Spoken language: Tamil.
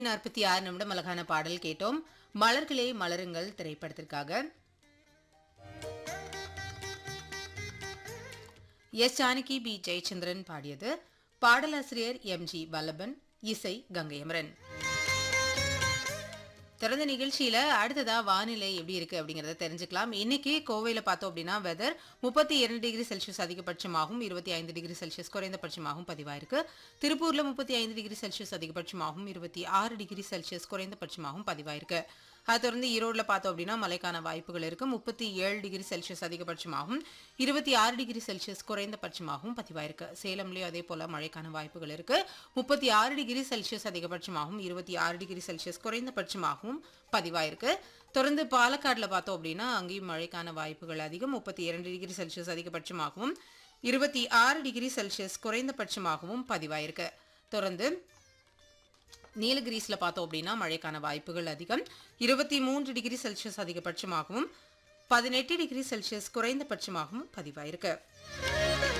நாற்பத்தி ஆறு நிமிடம் அழகான பாடல் கேட்டோம் மலர்களே மலருங்கள் திரைப்படத்திற்காக எஸ் ஜானகி பி ஜெயச்சந்திரன் பாடியது பாடலாசிரியர் எம் ஜி வல்லபன் இசை கங்கையமரன் திறந்த நிகழ்ச்சியில அடுத்ததா வானிலை எப்படி இருக்கு அப்படிங்கறத தெரிஞ்சுக்கலாம் இன்னைக்கு கோவையில பார்த்தோம் அப்படின்னா வெதர் முப்பத்தி இரண்டு டிகிரி செல்சியஸ் அதிகபட்சமாகவும் இருபத்தி ஐந்து டிகிரி செல்சியஸ் குறைந்தபட்சமாகவும் பதிவாயிருக்கு திருப்பூர்ல முப்பத்தி ஐந்து டிகிரி செல்சியஸ் அதிகபட்சமாகவும் இருபத்தி ஆறு டிகிரி செல்சியஸ் குறைந்தபட்சமாகவும் பதிவாயிருக்கு அதை தொடர்ந்து ஈரோடுல பார்த்தோம் அப்படின்னா மழைக்கான வாய்ப்புகள் இருக்கு முப்பத்தி ஏழு டிகிரி செல்சியஸ் அதிகபட்சமாகவும் இருபத்தி ஆறு டிகிரி செல்சியஸ் குறைந்தபட்சமாகவும் பதிவாயிருக்கு சேலம்லயும் அதே போல மழைக்கான வாய்ப்புகள் இருக்கு முப்பத்தி ஆறு டிகிரி செல்சியஸ் அதிகபட்சமாகவும் இருபத்தி ஆறு டிகிரி செல்சியஸ் குறைந்தபட்சமாகவும் பதிவாயிருக்கு தொடர்ந்து பாலக்காடுல பார்த்தோம் அப்படின்னா அங்கேயும் மழைக்கான வாய்ப்புகள் அதிகம் முப்பத்தி இரண்டு டிகிரி செல்சியஸ் அதிகபட்சமாகவும் இருபத்தி ஆறு டிகிரி செல்சியஸ் குறைந்தபட்சமாகவும் பதிவாயிருக்கு தொடர்ந்து நீலகிரிஸ்ல பார்த்தோம் அப்படின்னா மழைக்கான வாய்ப்புகள் அதிகம் இருபத்தி மூன்று டிகிரி செல்சியஸ் அதிகபட்சமாகவும் பதினெட்டு டிகிரி செல்சியஸ் குறைந்தபட்சமாகவும் பதிவாயிருக்கு